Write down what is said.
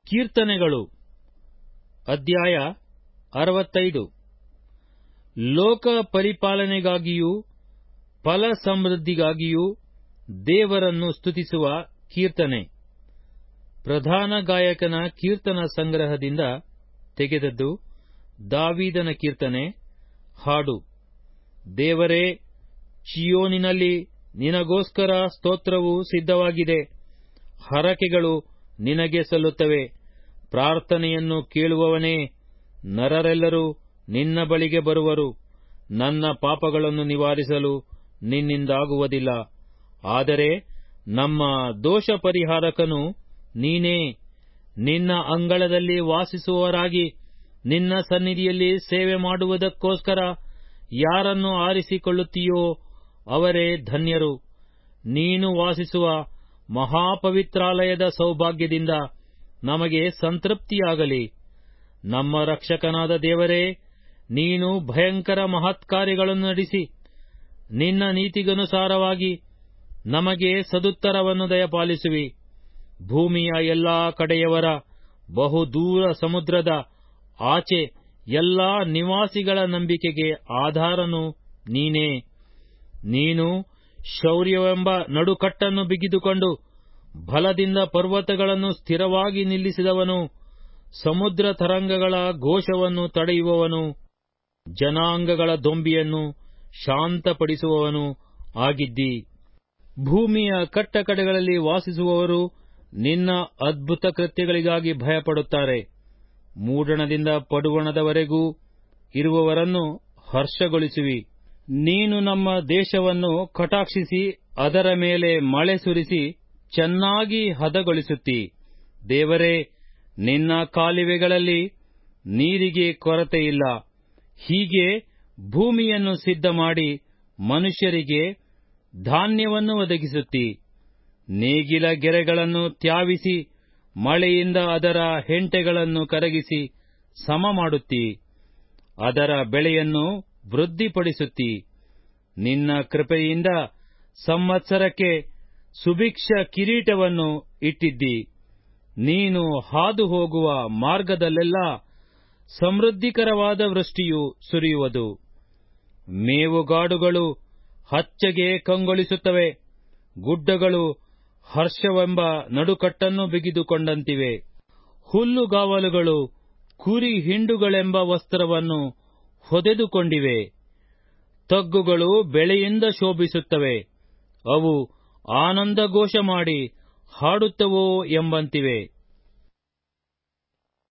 ಕೀರ್ತನೆಗಳು ಅಧ್ಯಾಯ ಅರವತ್ತೈದು ಲೋಕ ಪರಿಪಾಲನೆಗಾಗಿಯೂ ಫಲ ಸಮೃದ್ಧಿಗಾಗಿಯೂ ದೇವರನ್ನು ಸ್ತುತಿಸುವ ಕೀರ್ತನೆ ಪ್ರಧಾನ ಗಾಯಕನ ಕೀರ್ತನ ಸಂಗ್ರಹದಿಂದ ತೆಗೆದದ್ದು ದಾವೀದನ ಕೀರ್ತನೆ ಹಾಡು ದೇವರೇ ಚಿಯೋನಿನಲ್ಲಿ ನಿನಗೋಸ್ಕರ ಸ್ತೋತ್ರವು ಸಿದ್ಧವಾಗಿದೆ ಹರಕೆಗಳು ನಿನಗೆ ಸಲ್ಲುತ್ತವೆ ಪ್ರಾರ್ಥನೆಯನ್ನು ಕೇಳುವವನೇ ನರರೆಲ್ಲರೂ ನಿನ್ನ ಬಳಿಗೆ ಬರುವರು ನನ್ನ ಪಾಪಗಳನ್ನು ನಿವಾರಿಸಲು ನಿನ್ನಿಂದಾಗುವುದಿಲ್ಲ ಆದರೆ ನಮ್ಮ ದೋಷ ಪರಿಹಾರಕನು ನೀನೇ ನಿನ್ನ ಅಂಗಳದಲ್ಲಿ ವಾಸಿಸುವವರಾಗಿ ನಿನ್ನ ಸನ್ನಿಧಿಯಲ್ಲಿ ಸೇವೆ ಮಾಡುವುದಕ್ಕೋಸ್ಕರ ಯಾರನ್ನು ಆರಿಸಿಕೊಳ್ಳುತ್ತೀಯೋ ಅವರೇ ಧನ್ಯರು ನೀನು ವಾಸಿಸುವ ಮಹಾಪವಿತ್ರಾಲಯದ ಸೌಭಾಗ್ಯದಿಂದ ನಮಗೆ ಸಂತೃಪ್ತಿಯಾಗಲಿ ನಮ್ಮ ರಕ್ಷಕನಾದ ದೇವರೇ ನೀನು ಭಯಂಕರ ಮಹತ್ಕಾರ್ಯಗಳನ್ನು ನಡೆಸಿ ನಿನ್ನ ನೀತಿಗನುಸಾರವಾಗಿ ನಮಗೆ ಸದುತ್ತರವನ್ನು ದಯಪಾಲಿಸುವಿ ಭೂಮಿಯ ಎಲ್ಲಾ ಕಡೆಯವರ ಬಹುದೂರ ಸಮುದ್ರದ ಆಚೆ ಎಲ್ಲಾ ನಿವಾಸಿಗಳ ನಂಬಿಕೆಗೆ ಆಧಾರನು ನೀನೇ ನೀನು ಶೌರ್ಯವೆಂಬ ನಡುಕಟ್ಟನ್ನು ಬಿಗಿದುಕೊಂಡು ಬಲದಿಂದ ಪರ್ವತಗಳನ್ನು ಸ್ಥಿರವಾಗಿ ನಿಲ್ಲಿಸಿದವನು ಸಮುದ್ರ ತರಂಗಗಳ ಘೋಷವನ್ನು ತಡೆಯುವವನು ಜನಾಂಗಗಳ ದೊಂಬಿಯನ್ನು ಶಾಂತಪಡಿಸುವವನು ಆಗಿದ್ದಿ ಭೂಮಿಯ ಕಟ್ಟಕಡೆಗಳಲ್ಲಿ ವಾಸಿಸುವವರು ನಿನ್ನ ಅದ್ಭುತ ಕೃತ್ಯಗಳಿಗಾಗಿ ಭಯಪಡುತ್ತಾರೆ ಮೂಡಣದಿಂದ ಪಡುವಣದವರೆಗೂ ಇರುವವರನ್ನು ಹರ್ಷಗೊಳಿಸುವಿ ನೀನು ನಮ್ಮ ದೇಶವನ್ನು ಕಟಾಕ್ಷಿಸಿ ಅದರ ಮೇಲೆ ಮಳೆ ಸುರಿಸಿ ಚೆನ್ನಾಗಿ ಹದಗೊಳಿಸುತ್ತಿ ದೇವರೇ ನಿನ್ನ ಕಾಲುವೆಗಳಲ್ಲಿ ನೀರಿಗೆ ಕೊರತೆಯಿಲ್ಲ ಹೀಗೆ ಭೂಮಿಯನ್ನು ಸಿದ್ಧ ಮಾಡಿ ಮನುಷ್ಯರಿಗೆ ಧಾನ್ಯವನ್ನು ಒದಗಿಸುತ್ತಿ ನೇಗಿಲ ಗೆರೆಗಳನ್ನು ತ್ಯಾವಿಸಿ ಮಳೆಯಿಂದ ಅದರ ಹೆಂಟೆಗಳನ್ನು ಕರಗಿಸಿ ಸಮ ಮಾಡುತ್ತಿ ಅದರ ಬೆಳೆಯನ್ನು ವೃದ್ಧಿಪಡಿಸುತ್ತಿ ನಿನ್ನ ಕೃಪೆಯಿಂದ ಸಂವತ್ಸರಕ್ಕೆ ಸುಭಿಕ್ಷ ಕಿರೀಟವನ್ನು ಇಟ್ಟಿದ್ದಿ ನೀನು ಹಾದು ಹೋಗುವ ಮಾರ್ಗದಲ್ಲೆಲ್ಲ ಸಮೃದ್ಧಿಕರವಾದ ವೃಷ್ಟಿಯು ಸುರಿಯುವುದು ಮೇವುಗಾಡುಗಳು ಹಚ್ಚಗೆ ಕಂಗೊಳಿಸುತ್ತವೆ ಗುಡ್ಡಗಳು ಹರ್ಷವೆಂಬ ನಡುಕಟ್ಟನ್ನು ಬಿಗಿದುಕೊಂಡಂತಿವೆ ಹುಲ್ಲುಗಾವಲುಗಳು ಕುರಿ ಹಿಂಡುಗಳೆಂಬ ವಸ್ತ್ರವನ್ನು ಹೊದೆದುಕೊಂಡಿವೆ ತಗ್ಗುಗಳು ಬೆಳೆಯಿಂದ ಶೋಭಿಸುತ್ತವೆ ಅವು ಆನಂದ ಘೋಷ ಮಾಡಿ ಹಾಡುತ್ತವೋ ಎಂಬಂತಿವೆ